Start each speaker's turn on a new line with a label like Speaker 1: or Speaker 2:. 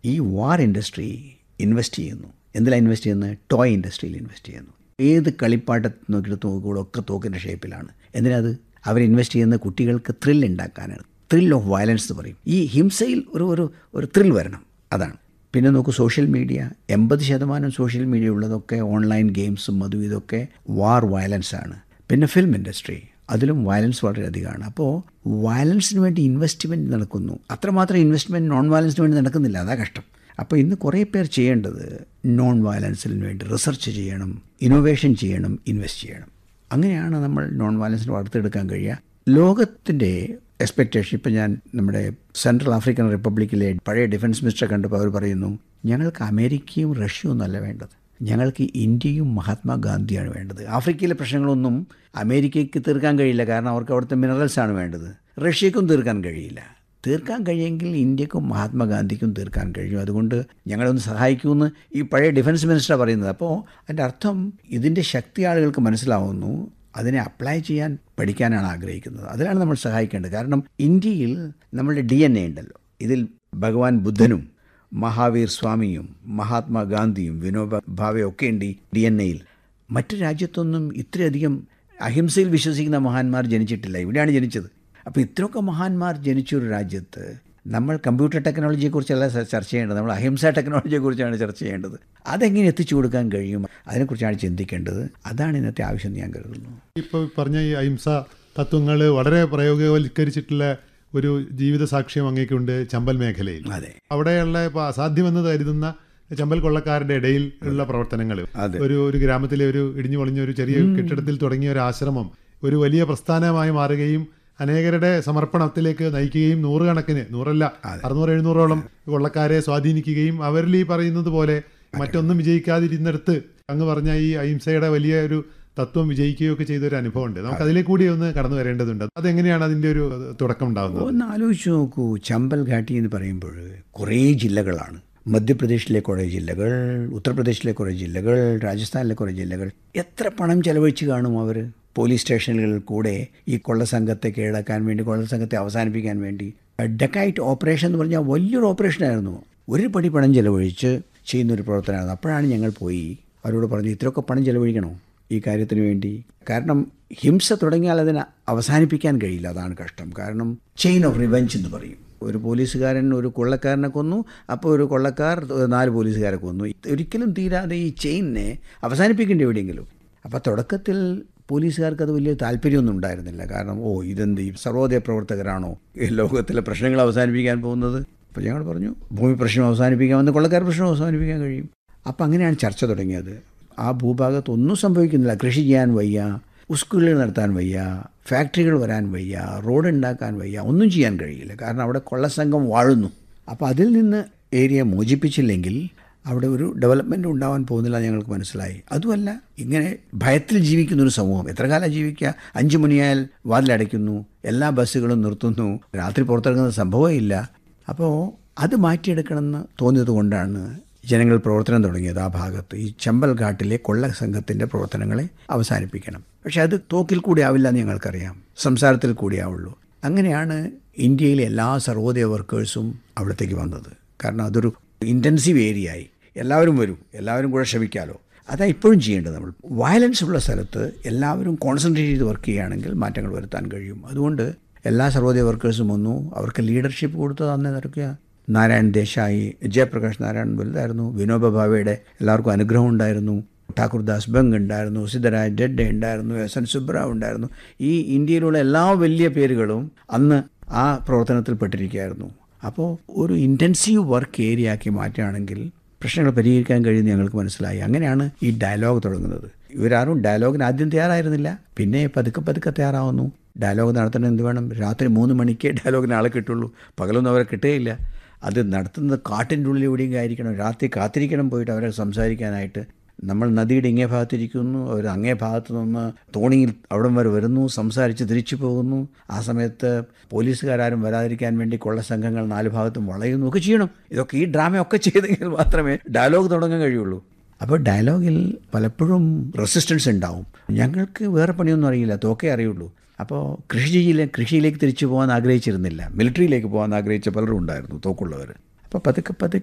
Speaker 1: ഈ വാർ industry invest ചെയ്യുന്നു എന്തിലാണ് ഇൻവെസ്റ്റ് ചെയ്യുന്നത് ടോയ് ഇൻഡസ്ട്രിയിൽ ഇൻവെസ്റ്റ് ചെയ്യുന്നു ഏത് കളിപ്പാട്ടത്തിൽ നോക്കിയിട്ട് തോക്കുകളും ഒക്കെ തോക്കിൻ്റെ ഷേപ്പിലാണ് എന്തിനത് അവർ ഇൻവെസ്റ്റ് ചെയ്യുന്ന കുട്ടികൾക്ക് ത്രിൽ ഉണ്ടാക്കാനാണ് ത്രിൽ ഓഫ് വയലൻസ് എന്ന് പറയും ഈ ഹിംസയിൽ ഒരു ഒരു ഒരു ത്രിൽ വരണം അതാണ് പിന്നെ നോക്കൂ സോഷ്യൽ മീഡിയ എൺപത് ശതമാനം സോഷ്യൽ മീഡിയ ഉള്ളതൊക്കെ ഓൺലൈൻ ഗെയിംസും അതും ഇതൊക്കെ വാർ വയലൻസ് ആണ് പിന്നെ ഫിലിം ഇൻഡസ്ട്രി അതിലും വയലൻസ് വളരെയധികമാണ് അപ്പോൾ വയലൻസിന് വേണ്ടി ഇൻവെസ്റ്റ്മെൻറ്റ് നടക്കുന്നു അത്രമാത്രം ഇൻവെസ്റ്റ്മെൻറ്റ് നോൺ വയലൻസിന് വേണ്ടി നടക്കുന്നില്ല അതാ കഷ്ടം അപ്പോൾ ഇന്ന് കുറേ പേർ ചെയ്യേണ്ടത് നോൺ വയലൻസിന് വേണ്ടി റിസർച്ച് ചെയ്യണം ഇന്നോവേഷൻ ചെയ്യണം ഇൻവെസ്റ്റ് ചെയ്യണം അങ്ങനെയാണ് നമ്മൾ നോൺ വയലൻസിന് വളർത്തിയെടുക്കാൻ കഴിയുക ലോകത്തിൻ്റെ എക്സ്പെക്റ്റേഷൻ ഇപ്പം ഞാൻ നമ്മുടെ സെൻട്രൽ ആഫ്രിക്കൻ റിപ്പബ്ലിക്കിലെ പഴയ ഡിഫൻസ് മിനിസ്റ്ററെ കണ്ടപ്പോൾ അവർ പറയുന്നു ഞങ്ങൾക്ക് അമേരിക്കയും റഷ്യയും ഒന്നല്ല വേണ്ടത് ഞങ്ങൾക്ക് ഇന്ത്യയും മഹാത്മാഗാന്ധിയാണ് വേണ്ടത് ആഫ്രിക്കയിലെ പ്രശ്നങ്ങളൊന്നും അമേരിക്കയ്ക്ക് തീർക്കാൻ കഴിയില്ല കാരണം അവർക്ക് അവിടുത്തെ മിനറൽസാണ് വേണ്ടത് റഷ്യക്കും തീർക്കാൻ കഴിയില്ല തീർക്കാൻ കഴിയുമെങ്കിൽ ഇന്ത്യക്കും മഹാത്മാഗാന്ധിക്കും തീർക്കാൻ കഴിയും അതുകൊണ്ട് ഞങ്ങളൊന്ന് സഹായിക്കുമെന്ന് ഈ പഴയ ഡിഫൻസ് മിനിസ്റ്റർ പറയുന്നത് അപ്പോൾ അതിൻ്റെ അർത്ഥം ഇതിൻ്റെ ശക്തി ആളുകൾക്ക് മനസ്സിലാവുന്നു അതിനെ അപ്ലൈ ചെയ്യാൻ പഠിക്കാനാണ് ആഗ്രഹിക്കുന്നത് അതിലാണ് നമ്മൾ സഹായിക്കേണ്ടത് കാരണം ഇന്ത്യയിൽ നമ്മളുടെ ഡി എൻ എ ഉണ്ടല്ലോ ഇതിൽ ഭഗവാൻ ബുദ്ധനും മഹാവീർ സ്വാമിയും മഹാത്മാഗാന്ധിയും വിനോബ ഭാവയും ഒക്കെ ഉണ്ട് ഈ ഡി എൻ എയിൽ മറ്റു രാജ്യത്തൊന്നും ഇത്രയധികം അഹിംസയിൽ വിശ്വസിക്കുന്ന മഹാന്മാർ ജനിച്ചിട്ടില്ല ഇവിടെയാണ് ജനിച്ചത് അപ്പോൾ ഇത്രയൊക്കെ മഹാന്മാർ ജനിച്ചൊരു രാജ്യത്ത് നമ്മൾ കമ്പ്യൂട്ടർ ടെക്നോളജിയെക്കുറിച്ചല്ല ചർച്ച ചെയ്യേണ്ടത് നമ്മൾ അഹിംസ ടെക്നോളജിയെക്കുറിച്ചാണ് ചർച്ച ചെയ്യേണ്ടത് അതെങ്ങനെ എത്തിച്ചു കൊടുക്കാൻ കഴിയും അതിനെക്കുറിച്ചാണ് ചിന്തിക്കേണ്ടത് അതാണ് ഇന്നത്തെ ആവശ്യം എന്ന് ഞാൻ കരുതുന്നു
Speaker 2: ഇപ്പോൾ പറഞ്ഞ ഈ അഹിംസ തത്വങ്ങൾ വളരെ പ്രയോഗവൽക്കരിച്ചിട്ടുള്ള ഒരു ജീവിത സാക്ഷ്യം അങ്ങേക്കുണ്ട് ചമ്പൽ മേഖലയിൽ
Speaker 1: അതെ
Speaker 2: അവിടെയുള്ള ഇപ്പോൾ അസാധ്യമെന്ന് കരുതുന്ന ചമ്പൽ കൊള്ളക്കാരുടെ ഇടയിൽ ഉള്ള പ്രവർത്തനങ്ങൾ
Speaker 1: അതെ.
Speaker 2: ഒരു ഒരു ഗ്രാമത്തിലെ ഒരു ഇടിഞ്ഞു പൊളിഞ്ഞ ഒരു ചെറിയ കെട്ടിടത്തിൽ തുടങ്ങിയ ഒരു ആശ്രമം ഒരു വലിയ പ്രസ്ഥാനമായി മാറുകയും അനേകരുടെ സമർപ്പണത്തിലേക്ക് നയിക്കുകയും നൂറുകണക്കിന് നൂറല്ല അറുന്നൂറ് എഴുന്നൂറോളം കൊള്ളക്കാരെ സ്വാധീനിക്കുകയും അവരിൽ ഈ പറയുന്നത് പോലെ മറ്റൊന്നും വിജയിക്കാതിരുന്നിടത്ത് അങ്ങ് പറഞ്ഞ ഈ അഹിംസയുടെ വലിയ ഒരു തത്വം വിജയിക്കുകയൊക്കെ ചെയ്ത ഒരു അനുഭവമുണ്ട് നമുക്ക് അതിലേക്ക് കൂടി ഒന്ന് കടന്നു വരേണ്ടതുണ്ട് അതെങ്ങനെയാണ് അതിന്റെ ഒരു തുടക്കം ഉണ്ടാകുന്നത്
Speaker 1: ഒന്ന് ആലോചിച്ച് നോക്കൂ ചമ്പൽ ഘാട്ടി എന്ന് പറയുമ്പോൾ കുറേ ജില്ലകളാണ് മധ്യപ്രദേശിലെ കുറേ ജില്ലകൾ ഉത്തർപ്രദേശിലെ കുറേ ജില്ലകൾ രാജസ്ഥാനിലെ കുറേ ജില്ലകൾ എത്ര പണം ചെലവഴിച്ച് കാണും അവർ പോലീസ് സ്റ്റേഷനുകളിൽ കൂടെ ഈ കൊള്ളസംഘത്തെ കീഴടക്കാൻ വേണ്ടി കൊള്ളസംഘത്തെ അവസാനിപ്പിക്കാൻ വേണ്ടി ഡെക്കൈറ്റ് ഓപ്പറേഷൻ എന്ന് പറഞ്ഞാൽ വലിയൊരു ഓപ്പറേഷനായിരുന്നു ഒരു പടി പണം ചെലവഴിച്ച് ചെയ്യുന്നൊരു പ്രവർത്തനമായിരുന്നു അപ്പോഴാണ് ഞങ്ങൾ പോയി അവരോട് പറഞ്ഞു ഇത്രയൊക്കെ പണം ചെലവഴിക്കണോ ഈ കാര്യത്തിന് വേണ്ടി കാരണം ഹിംസ തുടങ്ങിയാൽ അതിനെ അവസാനിപ്പിക്കാൻ കഴിയില്ല അതാണ് കഷ്ടം കാരണം ചെയിൻ ഓഫ് റിവെഞ്ച് എന്ന് പറയും ഒരു പോലീസുകാരൻ ഒരു കൊള്ളക്കാരനെ കൊന്നു അപ്പോൾ ഒരു കൊള്ളക്കാർ നാല് പോലീസുകാരെ കൊന്നു ഒരിക്കലും തീരാതെ ഈ ചെയിനെ അവസാനിപ്പിക്കേണ്ടി എവിടെയെങ്കിലും അപ്പോൾ തുടക്കത്തിൽ പോലീസുകാർക്ക് അത് വലിയ താല്പര്യമൊന്നും ഉണ്ടായിരുന്നില്ല കാരണം ഓ ഇതെന്ത് ഈ സർവോദയ പ്രവർത്തകരാണോ ഈ ലോകത്തിലെ പ്രശ്നങ്ങൾ അവസാനിപ്പിക്കാൻ പോകുന്നത് അപ്പോൾ ഞങ്ങൾ പറഞ്ഞു ഭൂമി പ്രശ്നം അവസാനിപ്പിക്കാമെന്ന് കൊള്ളക്കാർ പ്രശ്നം അവസാനിപ്പിക്കാൻ കഴിയും അപ്പം അങ്ങനെയാണ് ചർച്ച തുടങ്ങിയത് ആ ഭൂഭാഗത്ത് ഒന്നും സംഭവിക്കുന്നില്ല കൃഷി ചെയ്യാൻ വയ്യ സ്കൂളുകൾ നടത്താൻ വയ്യ ഫാക്ടറികൾ വരാൻ വയ്യ റോഡ് ഉണ്ടാക്കാൻ വയ്യ ഒന്നും ചെയ്യാൻ കഴിയില്ല കാരണം അവിടെ കൊള്ളസംഘം വാഴുന്നു അപ്പോൾ അതിൽ നിന്ന് ഏരിയ മോചിപ്പിച്ചില്ലെങ്കിൽ അവിടെ ഒരു ഡെവലപ്മെൻറ്റ് ഉണ്ടാവാൻ പോകുന്നില്ല ഞങ്ങൾക്ക് മനസ്സിലായി അതുമല്ല ഇങ്ങനെ ഭയത്തിൽ ജീവിക്കുന്ന ഒരു സമൂഹം എത്ര കാലം ജീവിക്കുക അഞ്ചു മണിയായാൽ വാതിലടയ്ക്കുന്നു എല്ലാ ബസ്സുകളും നിർത്തുന്നു രാത്രി പുറത്തിറങ്ങുന്ന സംഭവമേ ഇല്ല അപ്പോൾ അത് മാറ്റിയെടുക്കണമെന്ന് തോന്നിയത് കൊണ്ടാണ് ജനങ്ങൾ പ്രവർത്തനം തുടങ്ങിയത് ആ ഭാഗത്ത് ഈ ചമ്പൽ ഘാട്ടിലെ കൊള്ള സംഘത്തിൻ്റെ പ്രവർത്തനങ്ങളെ അവസാനിപ്പിക്കണം പക്ഷെ അത് തോക്കിൽ കൂടി ആവില്ല എന്ന് ഞങ്ങൾക്കറിയാം സംസാരത്തിൽ കൂടിയാവുള്ളൂ അങ്ങനെയാണ് ഇന്ത്യയിലെ എല്ലാ സർവോദയ വർക്കേഴ്സും അവിടത്തേക്ക് വന്നത് കാരണം അതൊരു ഇൻറ്റൻസീവ് ഏരിയ ആയി എല്ലാവരും വരും എല്ലാവരും കൂടെ ശ്രമിക്കാമല്ലോ അതാ ഇപ്പോഴും ചെയ്യേണ്ടത് നമ്മൾ വയലൻസ് ഉള്ള സ്ഥലത്ത് എല്ലാവരും കോൺസെൻട്രേറ്റ് ചെയ്ത് വർക്ക് ചെയ്യുകയാണെങ്കിൽ മാറ്റങ്ങൾ വരുത്താൻ കഴിയും അതുകൊണ്ട് എല്ലാ സർവോദയ വർക്കേഴ്സും വന്നു അവർക്ക് ലീഡർഷിപ്പ് കൊടുത്തത് അന്ന് ഇതൊക്കെ നാരായൺ ദേശായി ജയപ്രകാശ് നാരായൺ വലുതായിരുന്നു വിനോബ ഭാവയുടെ എല്ലാവർക്കും അനുഗ്രഹം ഉണ്ടായിരുന്നു ഠാക്കൂർദാസ് ബംഗ് ഉണ്ടായിരുന്നു സിദ്ധരാജ് ഡെഡ്ഡെ ഉണ്ടായിരുന്നു എസ് എൻ സുബ്രാവ് ഉണ്ടായിരുന്നു ഈ ഇന്ത്യയിലുള്ള എല്ലാ വലിയ പേരുകളും അന്ന് ആ പ്രവർത്തനത്തിൽ പെട്ടിരിക്കുകയായിരുന്നു അപ്പോൾ ഒരു ഇൻറ്റൻസീവ് വർക്ക് ഏരിയ ആക്കി മാറ്റുകയാണെങ്കിൽ പ്രശ്നങ്ങൾ പരിഹരിക്കാൻ കഴിയുമെന്ന് ഞങ്ങൾക്ക് മനസ്സിലായി അങ്ങനെയാണ് ഈ ഡയലോഗ് തുടങ്ങുന്നത് ഇവരാരും ഡയലോഗിന് ആദ്യം തയ്യാറായിരുന്നില്ല പിന്നെ പതുക്കെ പതുക്കെ തയ്യാറാവുന്നു ഡയലോഗ് നടത്തണം എന്ത് വേണം രാത്രി മൂന്ന് മണിക്കേ ഡയലോഗിന് ആളെ കിട്ടുള്ളൂ പകലൊന്നും അവരെ കിട്ടുകയില്ല അത് നടത്തുന്നത് കാട്ടിൻ്റെ ഉള്ളിൽ എവിടെയെങ്കിലും ആയിരിക്കണം രാത്രി കാത്തിരിക്കണം പോയിട്ട് അവരെ സംസാരിക്കാനായിട്ട് നമ്മൾ നദിയുടെ ഇങ്ങേ ഭാഗത്തിരിക്കുന്നു അവർ അങ്ങേ ഭാഗത്തു നിന്ന് തോണിയിൽ അവിടം വരെ വരുന്നു സംസാരിച്ച് തിരിച്ചു പോകുന്നു ആ സമയത്ത് പോലീസുകാരും വരാതിരിക്കാൻ വേണ്ടി കൊള്ള സംഘങ്ങൾ നാല് ഭാഗത്തും വളയുന്നു ഒക്കെ ചെയ്യണം ഇതൊക്കെ ഈ ഡ്രാമയൊക്കെ ചെയ്തെങ്കിൽ മാത്രമേ ഡയലോഗ് തുടങ്ങാൻ കഴിയുള്ളൂ അപ്പോൾ ഡയലോഗിൽ പലപ്പോഴും റെസിസ്റ്റൻസ് ഉണ്ടാവും ഞങ്ങൾക്ക് വേറെ പണിയൊന്നും അറിയില്ല തോക്കേ അറിയുള്ളൂ അപ്പോൾ കൃഷിയിലെ കൃഷിയിലേക്ക് തിരിച്ചു പോകാൻ ആഗ്രഹിച്ചിരുന്നില്ല മിലിറ്ററിയിലേക്ക് പോകാൻ ആഗ്രഹിച്ച പലരും ഉണ്ടായിരുന്നു തോക്കുള്ളവർ അപ്പോൾ പതുക്കെ പതുക്കെ